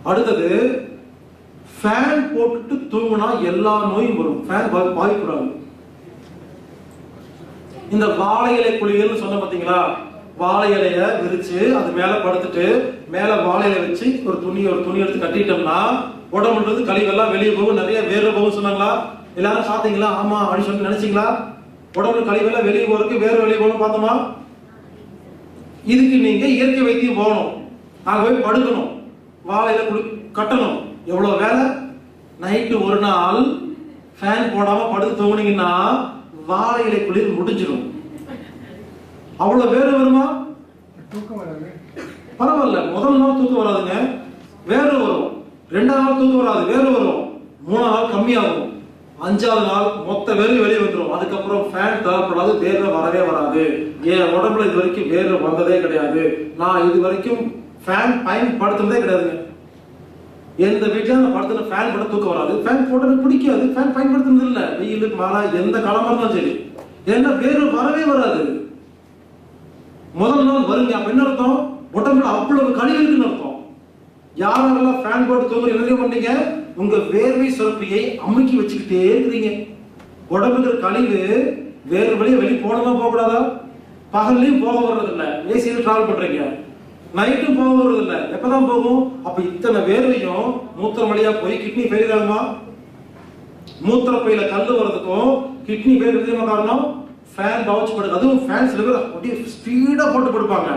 அடுத்தது ஃபேன் போட்டுட்டு தூங்கினா எல்லா நோயும் வரும் ஃபேன் பாதிக்கூடாது இந்த வாழை இலை குளியல்னு சொன்ன பாத்தீங்களா வாழை இலைய விரிச்சு அது மேல படுத்துட்டு மேல வாழை இலை வச்சு ஒரு துணி ஒரு துணி எடுத்து கட்டிட்டோம்னா உடம்புல இருந்து கழிவெல்லாம் வெளியே போகும் நிறைய வேர்வை போகும் சொன்னாங்களா எல்லாரும் பாத்தீங்களா ஆமா அப்படின்னு சொல்லி நினைச்சீங்களா உடம்புல கழிவெல்லாம் வெளியே போறதுக்கு வேர்வை வெளியே போகணும் பார்த்தோமா இதுக்கு நீங்க இயற்கை வைத்தியம் போகணும் அங்க போய் படுக்கணும் வாழையில குளி கட்டணும் எவ்வளவு வேலை நைட்டு ஒரு நாள் ஃபேன் போடாம படுத்து தூங்குனீங்கன்னா வாழை இலை குளிர் முடிஞ்சிடும் அவ்வளவு வேறு வருமா தூக்கம் வராது பரவாயில்ல முதல் நாள் தூக்கம் வராதுங்க வேறு வரும் ரெண்டாவது நாள் தூக்கம் வராது வேறு வரும் மூணாவது நாள் கம்மியாகும் அஞ்சாவது நாள் மொத்த வேர்வை வெளியே வந்துடும் அதுக்கப்புறம் ஃபேன் தேவைப்படாது வேர்வை வரவே வராது என் உடம்புல இது வரைக்கும் வேர்வை வந்ததே கிடையாது நான் இது வரைக்கும் ஃபேன் பயன்படுத்துனதே கிடையாதுங்க எந்த வீட்லயும் நான் படுத்துல ஃபேன் போட தூக்கம் வராது ஃபேன் போட்டது பிடிக்காது ஃபேன் பயன்படுத்துனது இல்ல வெயில் மழை எந்த காலமா இருந்தாலும் சரி ஏன்னா வேர்வை வரவே வராது முதல் நாள் வருங்க அப்ப என்ன அர்த்தம் உடம்புல அவ்வளவு கழிவு இருக்குன்னு அர்த்தம் யாரெல்லாம் ஃபேன் போட்டு தூங்குற என்ன பண்ணீங்க உங்க வேர்வை சுரப்பியை அமுக்கி வச்சுக்கிட்டே இருக்கிறீங்க உடம்புல இருக்கிற கழிவு வேறு வழியை வெளியே போனதா போக கூடாதா பகல்லையும் போக வர்றது இல்ல ஏசியில டிராவல் பண்றீங்க நைட்டும் போக வர்றது இல்ல எப்பதான் போகும் அப்ப இத்தனை வேர்வையும் மூத்திரம் வழியா போய் கிட்னி ஃபெயிலியர் ஆகுமா மூத்திரப்பையில கல்லு வர்றதுக்கும் கிட்னி ஃபெயிலியர் தெரியுமா காரணம் ஃபேன் பவுச் படுது அதுவும் ஃபேன் சில பேர் அப்படியே ஸ்பீடா போட்டு படுப்பாங்க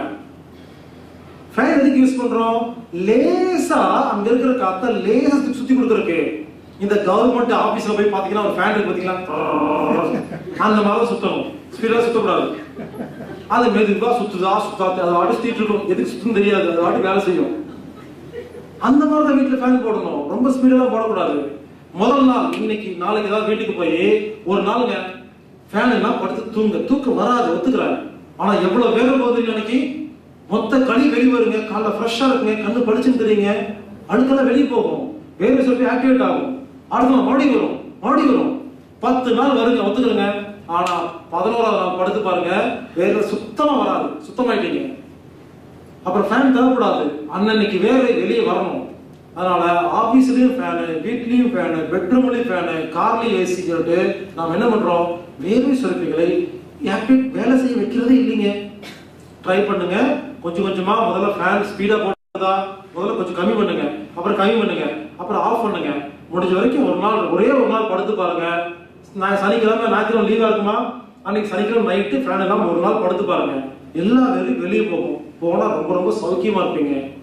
ஃபேன் எதுக்கு யூஸ் பண்றோம் லேசா அங்க இருக்கிற காத்த லேசா சுத்தி கொடுக்கறதுக்கு இந்த கவர்மெண்ட் ஆபீஸ்ல போய் பாத்தீங்கன்னா ஒரு ஃபேன் இருக்கு பாத்தீங்களா அந்த மாதிரி தான் சுத்தணும் ஸ்பீடா சுத்தக்கூடாது அது மெதுவா சுத்துதா சுத்தாது அது வாட்டி சுத்திட்டு இருக்கும் எதுக்கு சுத்தம் தெரியாது அது வாட்டி வேலை செய்யும் அந்த மாதிரி தான் வீட்டுல ஃபேன் போடணும் ரொம்ப ஸ்பீடா போடக்கூடாது முதல் நாள் இன்னைக்கு நாளைக்கு ஏதாவது வீட்டுக்கு போய் ஒரு நாளுங்க ஃபேன் எல்லாம் படுத்து தூங்க தூக்கம் வராது ஒத்துக்கிறேன் ஆனா எவ்வளவு வேகம் போகுது அன்னைக்கு மொத்த களி வெளியே வருங்க காலைல ஃப்ரெஷ்ஷா இருக்குங்க கண்ணு படிச்சுன்னு தெரியுங்க அழுக்கெல்லாம் வெளியே போகும் வேர்வை சொல்லி ஆக்டிவேட் ஆகும் அடுத்த நாள் மறுபடியும் வரும் மறுபடியும் வரும் பத்து நாள் வருங்க ஒத்துக்கிறேங்க ஆனா பதினோராவது நாள் படுத்து பாருங்க வேர்வை சுத்தமா வராது சுத்தமாயிட்டீங்க அப்புறம் ஃபேன் தேவைப்படாது அன்னன்னைக்கு வேர்வை வெளியே வரணும் அதனால ஆபீஸ்லயும் ஃபேனு வீட்லயும் ஃபேனு பெட்ரூம்லயும் ஃபேனு கார்லயும் ஏசி சொல்லிட்டு நாம் என்ன பண்றோம் வேர்வை சுரப்பிகளை ஆக்டிவேட் வேலை செய்ய வைக்கிறதே இல்லைங்க ட்ரை பண்ணுங்க கொஞ்சம் கொஞ்சமா முதல்ல ஃபேன் ஸ்பீடா போடுறதா முதல்ல கொஞ்சம் கம்மி பண்ணுங்க அப்புறம் கம்மி பண்ணுங்க அப்புறம் ஆஃப் பண்ணுங்க முடிஞ்ச வரைக்கும் ஒரு நாள் ஒரே ஒரு நாள் படுத்து பாருங்க நான் சனிக்கிழமை ஞாயிற்றுக்கிழமை லீவா இருக்குமா அன்னைக்கு சனிக்கிழமை நைட்டு ஃபேன் எல்லாம் ஒரு நாள் படுத்து பாருங்க எல்லா வேலையும் வெளியே போகும் போனா ரொம்ப ரொம்ப சௌக்கியமா இருப்பீங்க